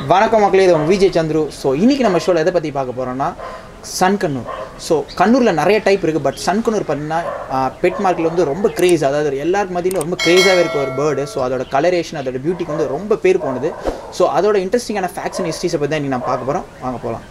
வணக்கம் மக்களே இது உங்கள் விஜய் சந்துரு ஸோ இன்றைக்கி நம்ம ஷோவில் எதை பற்றி பார்க்க போகிறோம்னா சன் கண்ணூர் ஸோ கண்ணூரில் நிறைய டைப் இருக்குது பட் சன் கண்ணூர் பார்த்தீங்கன்னா பெட் மார்க்கில் வந்து ரொம்ப க்ரேஸ் அதாவது எல்லாருக்கு மத்தியிலும் ரொம்ப க்ரேஸாகவே இருக்க ஒரு பேர்டு ஸோ அதோட கலரேஷன் அதோட பியூட்டிக்கு வந்து ரொம்ப பேர் போனது ஸோ அதோட இன்ட்ரெஸ்டிங்கான ஃபேக்ட்ஸ் அண்ட் ஹிஸ்ட்ரிஸை பற்றி தான் இன்றைக்கி நான் பார்க்க போகிறோம் வாங்க போகலாம்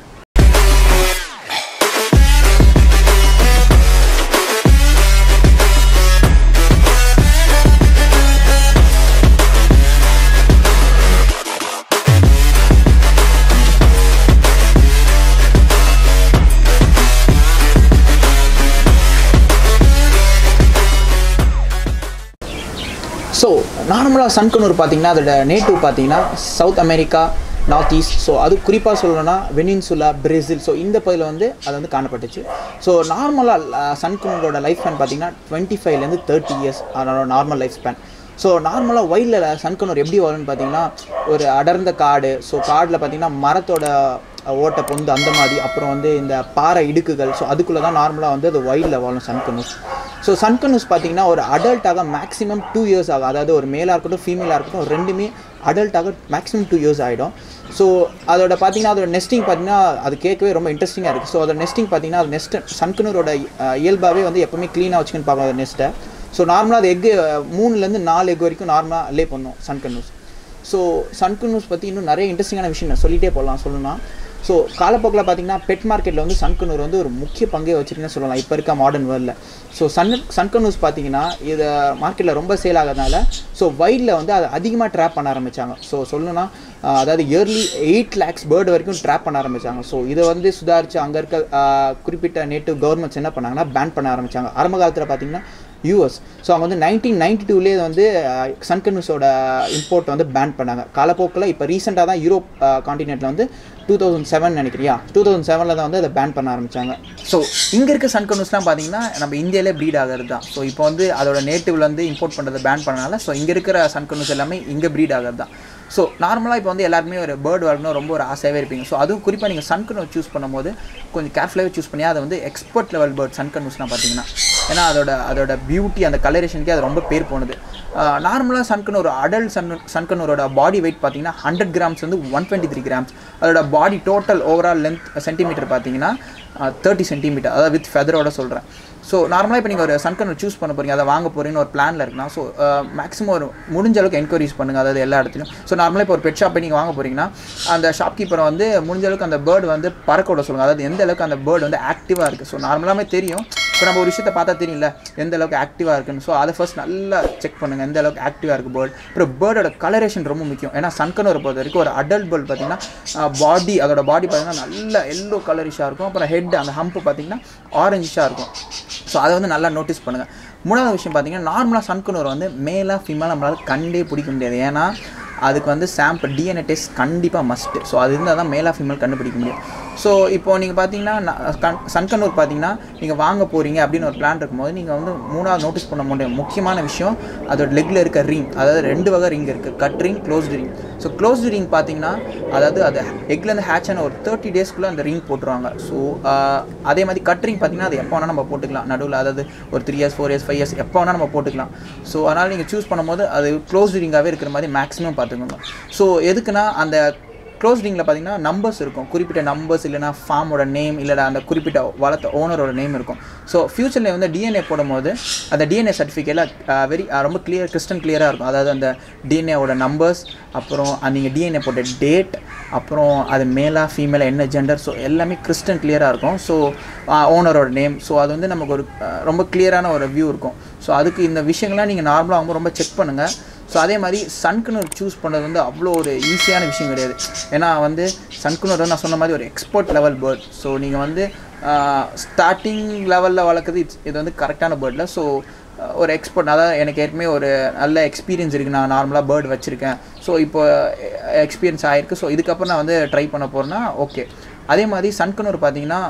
ஸோ நார்மலாக சன்கனூர் பார்த்தீங்கன்னா அதோட நேட்டிவ் பார்த்தீங்கன்னா south America north east so அது குறிப்பாக சொல்லணும்னா வெனின்சுலா பிரேசில் ஸோ இந்த பகுதியில் வந்து அது வந்து காணப்பட்டுச்சு ஸோ நார்மலாக சன்கனூரோட லைஃப் ஸ்பேன் பார்த்தீங்கன்னா டுவெண்ட்டி ஃபைவ்லேருந்து தேர்ட்டி இயர்ஸ் அதோட நார்மல் லைஃப் ஸ்பேன் ஸோ நார்மலாக வயலில் சன்கனூர் எப்படி வரும்னு பார்த்தீங்கன்னா ஒரு அடர்ந்த காடு ஸோ காடில் பார்த்தீங்கன்னா மரத்தோட ஓட்டை பொந்து அந்த மாதிரி அப்புறம் வந்து இந்த பாறை இடுக்குகள் ஸோ அதுக்குள்ளே தான் நார்மலாக வந்து அது வயலில் வாழும் சன்கனூஸ் ஸோ சன்கனூஸ் பார்த்தீங்கன்னா ஒரு அடல்ட்டாக மேக்ஸிமம் டூ இயர்ஸ் ஆகும் அதாவது ஒரு மேலாக இருக்கட்டும் ஃபீமேலாக இருக்கட்டும் ரெண்டுமே அடல்ட்டாக மேக்ஸிமம் டூ இயர்ஸ் ஆகிடும் ஸோ அதோட பார்த்தீங்கன்னா அதோட நெஸ்டிங் பார்த்தீங்கன்னா அது கேட்கவே ரொம்ப இன்ட்ரெஸ்டிங்காக இருக்குது ஸோ அதோட நெஸ்டிங் பார்த்தீங்கன்னா அது நெஸ்ட் சன்கனூரோட இயல்பாகவே வந்து எப்பவுமே க்ளீனாக வச்சுக்கன்னு பார்ப்போம் அந்த நெஸ்ட்டை ஸோ நார்மலாக அது எக்கு மூணுலேருந்து நாலு எக் வரைக்கும் நார்மலாக லே பண்ணும் சன்கனூஸ் ஸோ சன்கனூஸ் பற்றி இன்னும் நிறைய இன்ட்ரெஸ்டிங்கான விஷயம் நான் சொல்லிகிட்டே போகலாம் சொல்லணும்னா ஸோ காலப்போக்கில் பார்த்தீங்கன்னா பெட் மார்க்கெட்டில் வந்து சன்கனூர் வந்து ஒரு முக்கிய பங்கே வச்சிருக்குன்னு சொல்லலாம் இப்போ இருக்க மாடர்ன் வேர்ல்டில் ஸோ சன் சன்கனூஸ் பார்த்தீங்கன்னா இதை மார்க்கெட்டில் ரொம்ப சேல் ஆகிறதுனால ஸோ வைல்டில் வந்து அதை அதிகமாக ட்ராப் பண்ண ஆரம்பித்தாங்க ஸோ சொல்லணும்னா அதாவது இயர்லி எயிட் லேக்ஸ் பேர்டு வரைக்கும் ட்ராப் பண்ண ஆரம்பித்தாங்க ஸோ இதை வந்து சுதாரித்து அங்கே இருக்க குறிப்பிட்ட நேட்டிவ் கவர்மெண்ட்ஸ் என்ன பண்ணாங்கன்னா பேன் பண்ண ஆரம்பித்தாங்க ஆரம்ப காலத்தில் பார்த்தீங்கன்னா யூஎஸ் ஸோ அவங்க வந்து நைன்டீன் நைன்டி டூலேயே வந்து சன்கன்யூஸோட இம்போர்ட் வந்து பேன் பண்ணாங்க காலப்போக்கில் இப்போ ரீசெண்டாக தான் யூரோப் காண்டினென்ட்டில் வந்து டூ தௌசண்ட் செவன் நினைக்கிறியா டூ தௌசண்ட் செவனில் தான் வந்து அதை பேன் பண்ண ஆரம்பித்தாங்க ஸோ இங்கே இருக்க சன்கன்யூஸ்லாம் பார்த்தீங்கன்னா நம்ம இந்தியாவிலே ப்ரீட் ஆகிறது தான் ஸோ இப்போ வந்து அதோட நேட்டிவ்ல வந்து இம்போர்ட் பண்ணுறதை பேன் பண்ணனால ஸோ இங்கே இருக்கிற சன்கன்யூஸ் எல்லாமே இங்கே ப்ரீட் ஆகிறது தான் ஸோ நார்மலாக இப்போ வந்து எல்லாருமே ஒரு பேர்டு வளர்க்கணும் ரொம்ப ஒரு ஆசையாகவே இருப்பீங்க ஸோ அதுவும் குறிப்பாக நீங்கள் சன்கனூர் சூஸ் பண்ணும்போது கொஞ்சம் கேர்ஃபுல்லாகவே சூஸ் பண்ணி அதை வந்து எக்ஸ்பர்ட் லெவல் பேர்ட் சன்கனூஸ்லாம் பார்த்தீங்கன்னா ஏன்னா அதோட அதோட பியூட்டி அந்த கலரேஷனுக்கே அது ரொம்ப பேர் போனது நார்மலாக சன்கனூர் அடல்ட் சன் சன்கனூரோட பாடி வெயிட் பார்த்தீங்கன்னா ஹண்ட்ரட் கிராம்ஸ் வந்து ஒன் டுவெண்ட்டி த்ரீ கிராம்ஸ் அதோட body total overall length centimeter பார்த்தீங்கன்னா தேர்ட்டி சென்டிமீட்டர் அதாவது வித் ஃபெதரோட சொல்கிறேன் ஸோ நார்மலாக இப்போ நீங்கள் ஒரு சன்கனர் சூஸ் பண்ண போகிறீங்க அதை வாங்க போகிறீங்கன்னு ஒரு பிளானில் இருக்குன்னா ஸோ மேக்ஸிமம் ஒரு முடிஞ்ச அளவுக்கு என்கொயரிஸ் பண்ணுங்கள் அதாவது எல்லா இடத்துலையும் ஸோ நார்மலாக இப்போ ஒரு பெட் ஷாப்பை நீங்கள் வாங்க போகிறீங்கன்னா அந்த ஷாப்கீப்பரை வந்து முடிஞ்ச அளவுக்கு அந்த பேர்டு வந்து பறக்க விட சொல்லுங்கள் அதாவது எந்த அளவுக்கு அந்த பேர்டு வந்து ஆக்டிவாக இருக்குது ஸோ நார்மலாகவே தெரியும் இப்போ நம்ம ஒரு விஷயத்தை பார்த்தா தெரியல எந்த அளவுக்கு ஆக்டிவாக இருக்குன்னு ஸோ அதை ஃபர்ஸ்ட் நல்லா செக் பண்ணுங்கள் எந்த அளவுக்கு ஆக்டிவாக இருக்குது பேர்டு அப்புறம் பேர்டோட கலரேஷன் ரொம்ப முக்கியம் ஏன்னா சன்கனூரை பொறுத்த வரைக்கும் ஒரு அடல்ட் பேர்டு பார்த்தீங்கன்னா பாடி அதோட பாடி பார்த்தீங்கன்னா நல்ல எல்லோ கலரிஷாக இருக்கும் அப்புறம் ஹெட் அந்த ஹம்ப் பார்த்தீங்கன்னா ஆரஞ்சிஷாக இருக்கும் ஸோ அதை வந்து நல்லா நோட்டீஸ் பண்ணுங்கள் மூணாவது விஷயம் பார்த்தீங்கன்னா நார்மலாக சன்கனூர் வந்து மேலாக ஃபீமேல் நம்மளால் கண்டே பிடிக்க முடியாது ஏன்னா அதுக்கு வந்து சாம்பிள் டிஎன்ஏ டெஸ்ட் கண்டிப்பாக மஸ்ட்டு ஸோ அது இருந்தால் தான் மேலாக ஃபீமேல் கண்டுபிடிக்க முடியும் ஸோ இப்போ நீங்கள் பார்த்தீங்கன்னா சன்கனூர் பார்த்தீங்கன்னா நீங்கள் வாங்க போகிறீங்க அப்படின்னு ஒரு பிளான் இருக்கும்போது நீங்கள் வந்து மூணாவது நோட்டீஸ் பண்ண முடியும் முக்கியமான விஷயம் அதோட லெக்கில் இருக்க ரிங் அதாவது ரெண்டு வகை ரிங் இருக்குது cut ring closed ring so closed ring பார்த்தீங்கன்னா அதாவது அது எக்லேருந்து ஹேட்ச் ஆன ஒரு தேர்ட்டி டேஸ்க்குள்ளே அந்த ரிங் போட்டுருவாங்க ஸோ அதே மாதிரி கட் ரிங் பார்த்தீங்கன்னா அது எப்போ வேணால் நம்ம போட்டுக்கலாம் நடுவில் அதாவது ஒரு three years four years five years எப்போ வேணால் நம்ம போட்டுக்கலாம் ஸோ அதனால் நீங்கள் சூஸ் பண்ணும்போது அது க்ளோஸ்டு ரிங்காகவே இருக்கிற மாதிரி மேக்ஸிமம் பார்த்துக்கோங்க ஸோ எதுக்குன்னா அந்த க்ளோஸ்டிங்கில் பார்த்தீங்கன்னா நம்பர்ஸ் இருக்கும் குறிப்பிட்ட நம்பர்ஸ் இல்லைனா ஃபார்மோட நேம் இல்லைனா அந்த குறிப்பிட்ட வளர்த்த ஓனரோட நேம் இருக்கும் ஸோ ஃப்யூச்சரில் வந்து டிஎன்ஏ போடும்போது அந்த டிஎன்ஏ சர்டிஃபிகேட்டில் வெரி ரொம்ப கிளியர் கிறிஸ்டன் கிளியராக இருக்கும் அதாவது அந்த டிஎன்ஏவோட நம்பர்ஸ் அப்புறம் நீங்கள் டிஎன்ஏ போட்ட டேட் அப்புறம் அது மேலா ஃபீமேலாக என்ன ஜெண்டர் ஸோ எல்லாமே கிறிஸ்டன் கிளியராக இருக்கும் ஸோ ஓனரோட நேம் ஸோ அது வந்து நமக்கு ஒரு ரொம்ப கிளியரான ஒரு வியூ இருக்கும் ஸோ அதுக்கு இந்த விஷயங்கள்லாம் நீங்கள் நார்மலாக அவங்க ரொம்ப செக் பண்ணுங்கள் ஸோ அதே மாதிரி சன்குனர் சூஸ் பண்ணுறது வந்து அவ்வளோ ஒரு ஈஸியான விஷயம் கிடையாது ஏன்னா வந்து சன்குனர் வந்து நான் சொன்ன மாதிரி ஒரு எக்ஸ்பர்ட் லெவல் பேர்ட் ஸோ நீங்கள் வந்து ஸ்டார்டிங் லெவலில் வளர்க்குறது இட்ஸ் இது வந்து கரெக்டான பேர்டில் ஸோ ஒரு எக்ஸ்பர்ட் அதாவது எனக்கு ஏற்கனவே ஒரு நல்ல எக்ஸ்பீரியன்ஸ் இருக்குது நான் நார்மலாக பேர்டு வச்சுருக்கேன் ஸோ இப்போ எக்ஸ்பீரியன்ஸ் ஆகிருக்கு ஸோ இதுக்கப்புறம் நான் வந்து ட்ரை பண்ண போகிறேன்னா ஓகே அதே மாதிரி சன்குனர் பார்த்தீங்கன்னா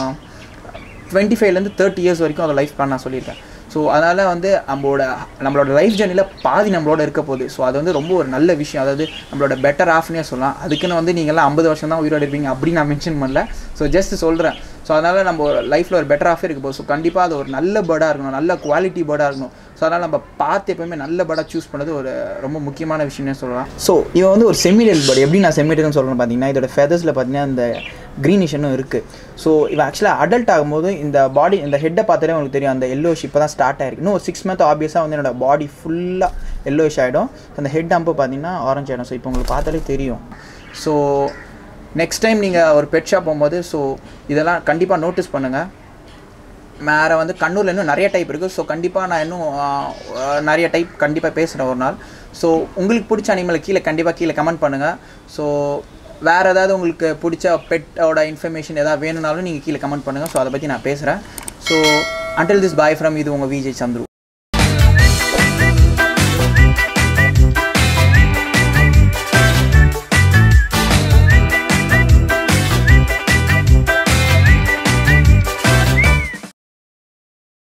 டுவெண்ட்டி ஃபைவ்லேருந்து தேர்ட்டி இயர்ஸ் வரைக்கும் அதை லைஃப் பிளான் நான் சொல்லியிருக்கேன் ஸோ அதனால் வந்து நம்மளோட நம்மளோட லைஃப் ஜேர்னியில் பாதி நம்மளோட இருக்க போகுது ஸோ அது வந்து ரொம்ப ஒரு நல்ல விஷயம் அதாவது நம்மளோட பெட்டர் ஆஃப்னே சொல்லலாம் அதுக்குன்னு வந்து நீங்கள்லாம் ஐம்பது வருஷம் தான் உயிரோடு இருப்பீங்க அப்படி நான் மென்ஷன் பண்ணல ஸோ ஜஸ்ட் சொல்கிறேன் ஸோ அதனால் நம்ம லைஃப்பில் ஒரு பெட்டராகவே இருக்க போகுது ஸோ கண்டிப்பாக அது ஒரு நல்ல பேர்டாக இருக்கணும் நல்ல குவாலிட்டி பேர்டாக இருக்கணும் ஸோ அதனால் நம்ம பார்த்து எப்பவுமே நல்ல பேர்டாக சூஸ் பண்ணது ஒரு ரொம்ப முக்கியமான விஷயம்னே சொல்லலாம் ஸோ இவன் வந்து ஒரு செமிடல் பேர்டு எப்படி நான் செமிடல்னு சொல்கிறேன்னு பார்த்தீங்கன்னா இதோட ஃபெதர்ஸில் பார்த்தீங்கன்னா இந்த க்ரீனிஷனும் இருக்குது ஸோ இவன் ஆக்சுவலாக அடல்ட் ஆகும்போது இந்த பாடி இந்த ஹெட்டை பார்த்தாலே உங்களுக்கு தெரியும் அந்த எல்லோஷ் இப்போ தான் ஸ்டார்ட் ஆயிருக்கு இன்னும் ஒரு சிக்ஸ் மந்த் ஆப்வியஸாக வந்து என்னோட பாடி ஃபுல்லாக எல்லோஷ் ஆகிடும் அந்த ஹெட் அம்பு பார்த்தீங்கன்னா ஆரஞ்ச் ஆகிடும் ஸோ இப்போ உங்களுக்கு பார்த்தாலே தெரியும் ஸோ நெக்ஸ்ட் டைம் நீங்கள் ஒரு பெட் ஷாப் போகும்போது ஸோ இதெல்லாம் கண்டிப்பாக நோட்டீஸ் பண்ணுங்கள் வேறு வந்து கண்ணூரில் இன்னும் நிறைய டைப் இருக்குது ஸோ கண்டிப்பாக நான் இன்னும் ஆ, ஆ, நிறைய டைப் கண்டிப்பாக பேசுகிறேன் ஒரு நாள் ஸோ உங்களுக்கு பிடிச்ச அனிமலை கீழே கண்டிப்பாக கீழே கமெண்ட் பண்ணுங்கள் ஸோ வேறு ஏதாவது உங்களுக்கு பிடிச்ச பெட்டோட இன்ஃபர்மேஷன் ஏதாவது வேணும்னாலும் நீங்கள் கீழே கமெண்ட் பண்ணுங்கள் ஸோ அதை பற்றி நான் பேசுகிறேன் so until this bye from இது உங்கள் விஜய் சந்துரு